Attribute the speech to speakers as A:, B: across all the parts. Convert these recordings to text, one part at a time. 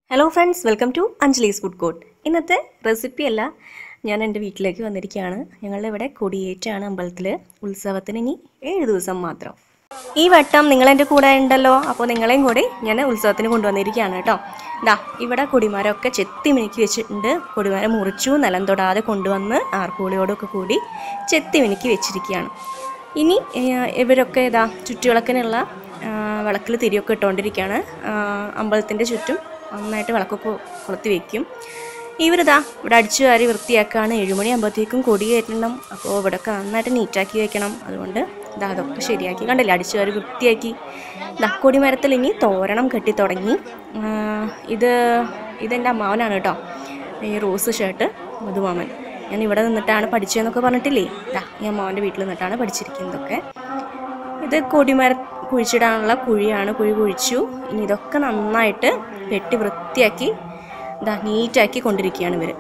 A: hello friends welcome to Anjali's food court ഇന്നത്തെ recipe അല്ല ഞാൻ എൻ്റെ വീട്ടിലേക്ക് വന്നിരിക്കുകയാണ് ഞങ്ങളുടെ ഇവിടെ കൊടിയേറ്റാണ് അമ്പലത്തിൽ ഉത്സവത്തിന് ഇനി ഏഴ് ദിവസം മാത്രം ഈ വട്ടം നിങ്ങളെൻ്റെ കൂടെ ഉണ്ടല്ലോ അപ്പോൾ നിങ്ങളെയും കൂടി ഞാൻ ഉത്സവത്തിന് കൊണ്ടുവന്നിരിക്കുകയാണ് കേട്ടോ ദാ ഇവിടെ കൊടിമരമൊക്കെ ചെത്തി മിനുക്കി വെച്ചിട്ടുണ്ട് കൊടിമരം മുറിച്ചു നിലം തൊടാതെ കൊണ്ടുവന്ന് ആർപ്പുളിയോടൊക്കെ കൂടി ചെത്തി മിനുക്കി വെച്ചിരിക്കുകയാണ് ഇനി ഏഹ്, ഇവരൊക്കെ ഇതാ ചുറ്റുവിളക്കിനുള്ള വിളക്കിൽ തിരിയൊക്കെ ഇട്ടുകൊണ്ടിരിക്കുകയാണ് അമ്പലത്തിൻ്റെ ചുറ്റും നന്നായിട്ട് വിളക്കൊക്കെ കൊളുത്തി വെക്കും ഇവരിതാ ഇവിടെ അടിച്ചു വാരി വൃത്തിയാക്കുകയാണ് ഏഴുമണി ആകുമ്പോഴത്തേക്കും കൊടി കയറ്റണം അപ്പോൾ ഇവിടെയൊക്കെ നന്നായിട്ട് നീറ്റാക്കി വെക്കണം അതുകൊണ്ട് ഇതാ അതൊക്കെ ശരിയാക്കി കണ്ടില്ലേ അടിച്ചു വാരി വൃത്തിയാക്കി ഇതാ കൊടിമരത്തിൽ ഇനി തോരണം കെട്ടി തുടങ്ങി ആ, ഇത് ഇതെൻ്റെ അമ്മാവനാണ് കേട്ടോ ഈ റോസ് ഷർട്ട് മധുമാമൻ ഞാൻ ഇവിടെ നിന്നിട്ടാണ് പഠിച്ചതെന്നൊക്കെ പറഞ്ഞിട്ടില്ലേ ഇതാ ഈ അമ്മാവൻ്റെ വീട്ടിൽ നിന്നിട്ടാണ് പഠിച്ചിരിക്കുന്നതൊക്കെ ഇത് കൊടിമര കുഴിച്ചിടാനുള്ള കുഴിയാണ് കുഴി കുഴിച്ചു ഇനി ഇതൊക്കെ നന്നായിട്ട് വെട്ടി വൃത്തിയാക്കി ഇതാ നീറ്റാക്കി കൊണ്ടിരിക്കുകയാണ് ഇവർ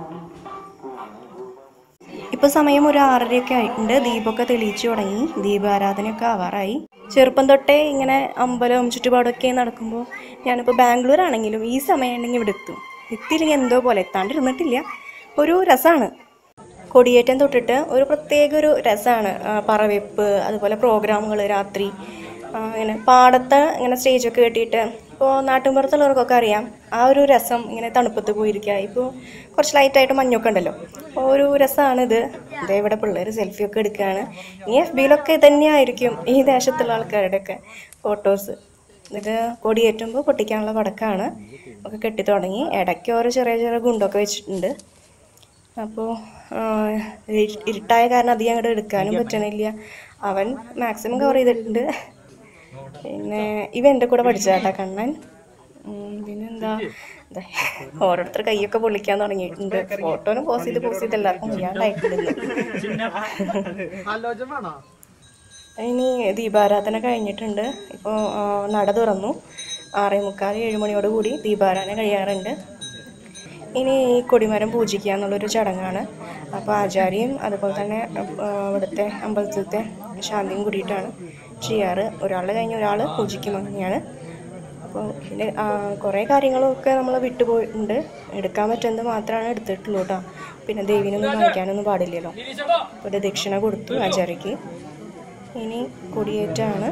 A: ഇപ്പോൾ സമയം ഒരു ആറരയൊക്കെ ആയിട്ടുണ്ട് ദീപമൊക്കെ തെളിയിച്ചു തുടങ്ങി ദീപാരാധനയൊക്കെ ആവാറായി ചെറുപ്പം തൊട്ടേ ഇങ്ങനെ അമ്പലവും ചുറ്റുപാടൊക്കെ നടക്കുമ്പോൾ ഞാനിപ്പോൾ ബാംഗ്ലൂർ ആണെങ്കിലും ഈ സമയം ഉണ്ടെങ്കിൽ ഇവിടെ എത്തും എത്തിയില്ലെങ്കിൽ എന്തോ പോലെ എത്താണ്ടിരുന്നിട്ടില്ല ഒരു രസമാണ് കൊടിയേറ്റം തൊട്ടിട്ട് ഒരു പ്രത്യേക ഒരു രസമാണ് പറവെപ്പ് അതുപോലെ പ്രോഗ്രാമുകൾ രാത്രി ആ, ഇങ്ങനെ പാടത്ത് ഇങ്ങനെ സ്റ്റേജൊക്കെ കെട്ടിയിട്ട് ഇപ്പോൾ നാട്ടിൻപുറത്തുള്ളവർക്കൊക്കെ അറിയാം ആ ഒരു രസം ഇങ്ങനെ തണുപ്പത്ത് പോയിരിക്കുക ഇപ്പോൾ കുറച്ച് ലൈറ്റായിട്ട് മഞ്ഞൊക്കെ ഉണ്ടല്ലോ അപ്പോൾ ഒരു രസമാണിത് ഇതേ ഇവിടെ പിള്ളേർ സെൽഫിയൊക്കെ എടുക്കുകയാണ് ഇനി എഫ് ബിയിലൊക്കെ തന്നെയായിരിക്കും ഈ ദേശത്തുള്ള ആൾക്കാരുടെയൊക്കെ ഫോട്ടോസ് ഇത് കൊടിയേറ്റുമ്പോൾ പൊട്ടിക്കാനുള്ള പടക്കമാണ് ഒക്കെ കെട്ടി തുടങ്ങി ഇടയ്ക്ക് ഓരോ ചെറിയ ചെറിയ ഗുണ്ടൊക്കെ വെച്ചിട്ടുണ്ട് അപ്പോൾ ഇരുട്ടായ കാരണം അധികം അങ്ങോട്ട് എടുക്കാനും പറ്റണില്ല അവൻ മാക്സിമം കവർ ചെയ്തിട്ടുണ്ട് പിന്നെ ഇവ എൻ്റെ കൂടെ പഠിച്ചാട്ടാ കണ്ണൻ ഉം, പിന്നെന്താ ദേ, ഓരോരുത്തർ കൈയൊക്കെ പൊള്ളിക്കാൻ തുടങ്ങിയിട്ടുണ്ട് ഫോട്ടോനും പോസ്റ്റ് ചെയ്ത് പോസ്റ്റ് ചെയ്ത് എല്ലാവർക്കും ചെയ്യാണ്ടായിട്ടുണ്ട് ഇനി ദീപാരാധന കഴിഞ്ഞിട്ടുണ്ട് ഇപ്പോൾ നട തുറന്നു ആറേ മുക്കാൽ ഏഴ് മണിയോട് കൂടി ദീപാരാധന കഴിയാറുണ്ട് ഇനി ഈ കൊടിമരം പൂജിക്കുക എന്നുള്ളൊരു ചടങ്ങാണ് അപ്പോൾ ആചാര്യയും അതുപോലെ തന്നെ ആ, ഇവിടുത്തെ അമ്പലത്തിലത്തെ ശാന്തിയും കൂടിയിട്ടാണ് ചെയ്യാറ് ഒരാളുടെ കഴിഞ്ഞ് ഒരാൾ പൂജിക്കും അങ്ങനെയാണ് അപ്പോൾ പിന്നെ ആ, കുറേ കാര്യങ്ങളൊക്കെ നമ്മൾ വിട്ടുപോയിട്ടുണ്ട് എടുക്കാൻ പറ്റുന്നത് മാത്രമാണ് എടുത്തിട്ടുള്ളൂ കേട്ടോ പിന്നെ ദേവിനൊന്നും കാണിക്കാനൊന്നും പാടില്ലല്ലോ അപ്പോൾ ഒരു ദക്ഷിണ കൊടുത്തു ആചാര്യക്ക് ഇനി കൊടിയേറ്റാണ്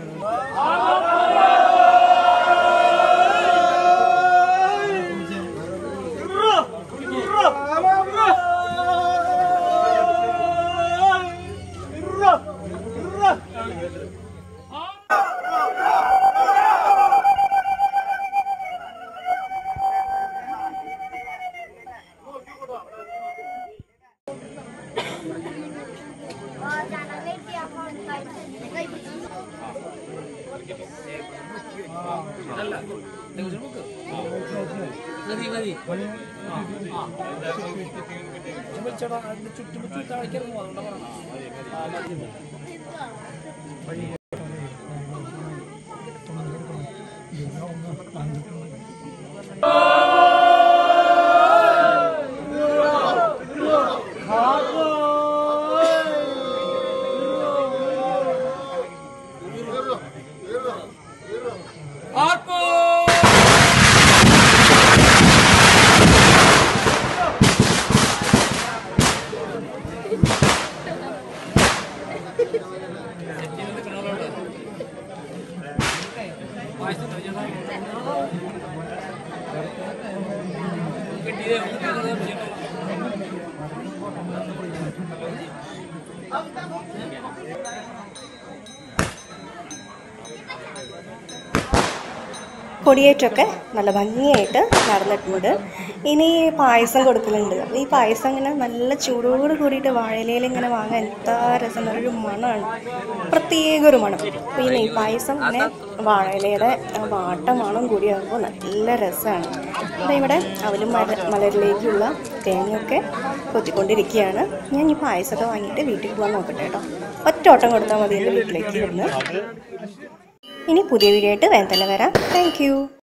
A: കൊടിയേറ്റമൊക്കെ നല്ല ഭംഗിയായിട്ട് നടന്നിട്ടുണ്ട് ഇനി പായസം കൊടുക്കലുണ്ട് അപ്പോൾ ഈ പായസം ഇങ്ങനെ നല്ല ചൂടോട് കൂടിയിട്ട് വാഴയിലയിൽ ഇങ്ങനെ വാങ്ങാൻ എന്താ രസം ഒരു മണമാണ് പ്രത്യേക ഒരു മണം അപ്പോൾ ഈ നെയ് പായസം ഇങ്ങനെ വാഴയിലയുടെ ആ വാട്ട മണം കൂടിയാകുമ്പോൾ നല്ല രസമാണ് അപ്പോൾ ഇവിടെ അവലും മല മലരിലേക്കുള്ള തേങ്ങയൊക്കെ കൊത്തിക്കൊണ്ടിരിക്കുകയാണ് ഞാൻ ഈ പായസമൊക്കെ വാങ്ങിയിട്ട് വീട്ടിൽ പോകാൻ നോക്കട്ടെ കേട്ടോ ഒറ്റ ഓട്ടം കൊടുത്താൽ മതി എൻ്റെ വീട്ടിലേക്ക് ഇവിടുന്ന് ഇനി പുതിയ വീഡിയോ ആയിട്ട് വേഗം തന്നെ വരാം താങ്ക്